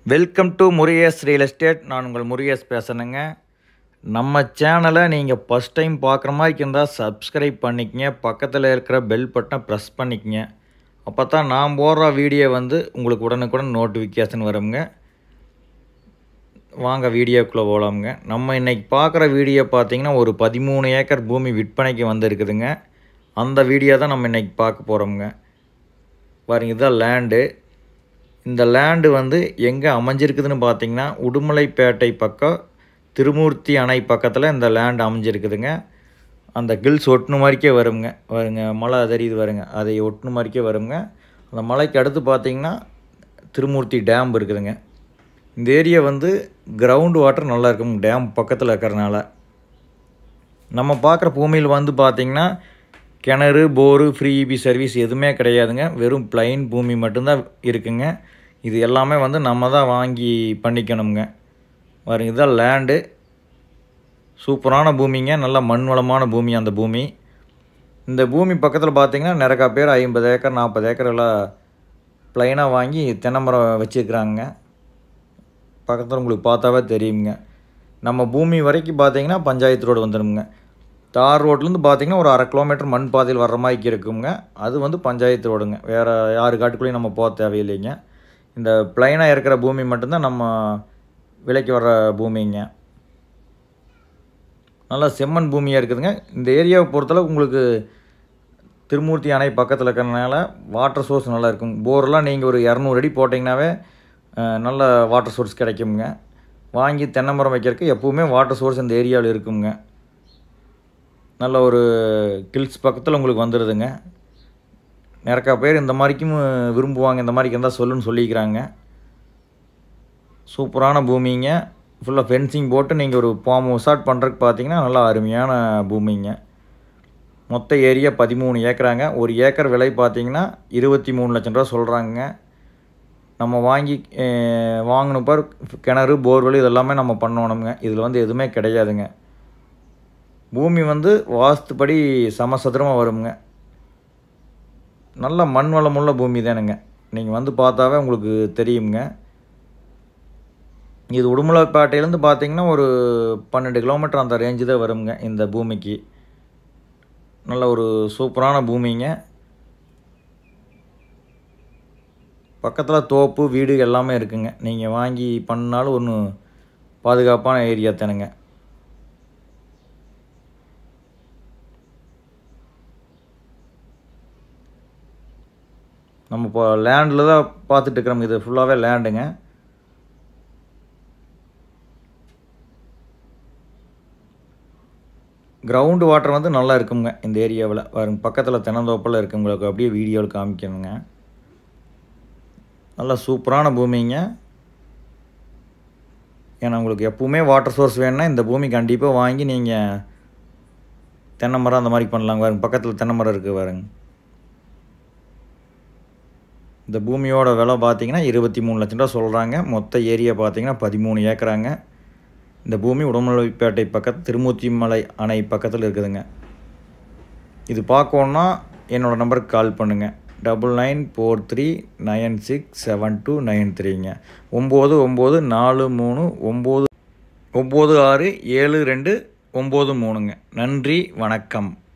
welcome to Murugesh real estate நான் உங்கள் முருகேஷ் பேசுகிறேங்க நம்ம சேனலை நீங்கள் ஃபஸ்ட் டைம் பார்க்குற மாதிரி இருந்தால் சப்ஸ்கிரைப் பண்ணிக்கங்க பக்கத்தில் இருக்கிற பெல் பட்டனை ப்ரெஸ் பண்ணிக்கங்க அப்போ தான் நான் போடுற வீடியோ வந்து உங்களுக்கு உடனுக்குடன் நோட்டிஃபிகேஷன் வருங்க வாங்க வீடியோக்குள்ளே போகலாமுங்க நம்ம இன்றைக்கி பார்க்குற வீடியோ பார்த்தீங்கன்னா ஒரு பதிமூணு ஏக்கர் பூமி விற்பனைக்கு வந்திருக்குதுங்க அந்த வீடியோ தான் நம்ம இன்றைக்கி பார்க்க போகிறோமுங்க பாருங்க இதுதான் லேண்டு இந்த லேண்டு வந்து எங்கே அமைஞ்சிருக்குதுன்னு பார்த்தீங்கன்னா உடுமலைப்பேட்டை பக்கம் திருமூர்த்தி அணை பக்கத்தில் இந்த லேண்ட் அமைஞ்சிருக்குதுங்க அந்த கில்ஸ் ஒட்டுன மாதிரிக்கே வருங்க வருங்க மலை தெரியுது வருங்க அதை ஒட்டுன மாதிரிக்கே வருங்க அந்த மலைக்கு அடுத்து பார்த்தீங்கன்னா திருமூர்த்தி டேம் இருக்குதுங்க இந்த ஏரியா வந்து கிரவுண்ட் வாட்டர் நல்லா இருக்கும் டேம் பக்கத்தில் இருக்கிறனால நம்ம பார்க்குற பூமியில் வந்து பார்த்திங்கன்னா கிணறு போரு ஃப்ரீ இபி சர்வீஸ் எதுவுமே கிடையாதுங்க வெறும் பிளைன் பூமி மட்டும்தான் இருக்குங்க இது எல்லாமே வந்து நம்ம தான் வாங்கி பண்ணிக்கணுங்க பாருங்க இதுதான் லேண்டு சூப்பரான பூமிங்க நல்ல மண் வளமான பூமி அந்த பூமி இந்த பூமி பக்கத்தில் பார்த்தீங்கன்னா நிறையா பேர் ஐம்பது ஏக்கர் நாற்பது ஏக்கர் எல்லாம் ப்ளைனாக வாங்கி தென்னை மரம் வச்சுருக்குறாங்க பக்கத்தில் உங்களுக்கு பார்த்தாவே தெரியுங்க நம்ம பூமி வரைக்கும் பார்த்தீங்கன்னா பஞ்சாயத்து ரோடு வந்துடுங்க தார் ரோட்லேருந்து பார்த்தீங்கன்னா ஒரு அரை கிலோமீட்டர் மண் பாதையில் வர்ற மாதிரி இருக்குங்க அது வந்து பஞ்சாயத்து ரோடுங்க வேறு யாரு காட்டுக்குள்ளேயும் நம்ம போக தேவையில்லைங்க இந்த பிளைனாக இருக்கிற பூமி மட்டும்தான் நம்ம விலைக்கு வர்ற பூமிங்க நல்லா செம்மண் பூமியாக இருக்குதுங்க இந்த ஏரியாவை பொறுத்தளவு உங்களுக்கு திருமூர்த்தி அணை பக்கத்தில் இருக்கிறதுனால வாட்டர் சோர்ஸ் நல்லா இருக்கும் போர்லாம் நீங்கள் ஒரு இரநூறு அடி போட்டிங்கனாவே நல்ல வாட்டர் சோர்ஸ் கிடைக்குங்க வாங்கி தென்னை மரம் வைக்கிறதுக்கு எப்போவுமே வாட்டர் சோர்ஸ் இந்த ஏரியாவில் இருக்குங்க நல்ல ஒரு கில்ஸ் பக்கத்தில் உங்களுக்கு வந்துடுதுங்க நிறையா பேர் இந்த மாதிரிக்கும் விரும்புவாங்க இந்த மாதிரிக்கு இருந்தால் சொல்லுன்னு சொல்லிக்கிறாங்க சூப்பரான பூமிங்க ஃபுல்லாக ஃபென்சிங் போட்டு நீங்கள் ஒரு ஃபார்ம் ஸ்டார்ட் பண்ணுறதுக்கு பார்த்தீங்கன்னா நல்லா அருமையான பூமிங்க மொத்த ஏரியா பதிமூணு ஏக்கராங்க ஒரு ஏக்கர் விலை பார்த்தீங்கன்னா இருபத்தி மூணு லட்சம் ரூபா சொல்கிறாங்க நம்ம வாங்கி வாங்கின பார் கிணறு போர்வெல் இதெல்லாமே நம்ம பண்ணணுங்க இதில் வந்து எதுவுமே கிடையாதுங்க பூமி வந்து வாஸ்துப்படி சமசதுரமாக வருங்க நல்ல மண் வளமுள்ள பூமி தானுங்க நீங்கள் வந்து பார்த்தாவே உங்களுக்கு தெரியுங்க இது உடுமலைப்பேட்டையிலேருந்து பார்த்தீங்கன்னா ஒரு பன்னெண்டு கிலோமீட்டர் அந்த ரேஞ்சு தான் வருங்க இந்த பூமிக்கு நல்ல ஒரு சூப்பரான பூமிங்க பக்கத்தில் தோப்பு வீடு எல்லாமே இருக்குங்க நீங்கள் வாங்கி பண்ணாலும் ஒன்று பாதுகாப்பான ஏரியா தானுங்க நம்ம இப்போ லேண்டில் தான் பார்த்துட்டு இருக்கிறோம் இது ஃபுல்லாகவே லேண்டுங்க கிரவுண்டு வாட்டர் வந்து நல்லா இருக்குங்க இந்த ஏரியாவில் வரும் பக்கத்தில் தென்னந்தோப்பில் இருக்குங்களுக்கு அப்படியே வீடியோவில் காமிக்கணுங்க நல்லா சூப்பரான பூமிங்க ஏன்னா உங்களுக்கு எப்பவுமே வாட்டர் சோர்ஸ் வேணும்னா இந்த பூமி கண்டிப்பாக வாங்கி நீங்கள் தென்னை மரம் அந்த மாதிரி பண்ணலாங்க பாருங்க பக்கத்தில் தென்னை மரம் இருக்குது பாருங்க இந்த பூமியோட விலை பார்த்தீங்கன்னா இருபத்தி மூணு லட்சம் ரூபா சொல்கிறாங்க மொத்த ஏரியா பார்த்தீங்கன்னா பதிமூணு ஏக்கராங்க இந்த பூமி உடமலைப்பேட்டை பக்கத்து திருமூர்த்தி மலை அணை பக்கத்தில் இருக்குதுங்க இது பார்க்கணுன்னா என்னோடய நம்பருக்கு கால் பண்ணுங்கள் double nine four three nine six seven two nine த்ரீங்க ஒம்பது ஒம்பது நாலு மூணு ஒம்பது ஒம்பது ஆறு ஏழு ரெண்டு ஒம்பது மூணுங்க நன்றி வணக்கம்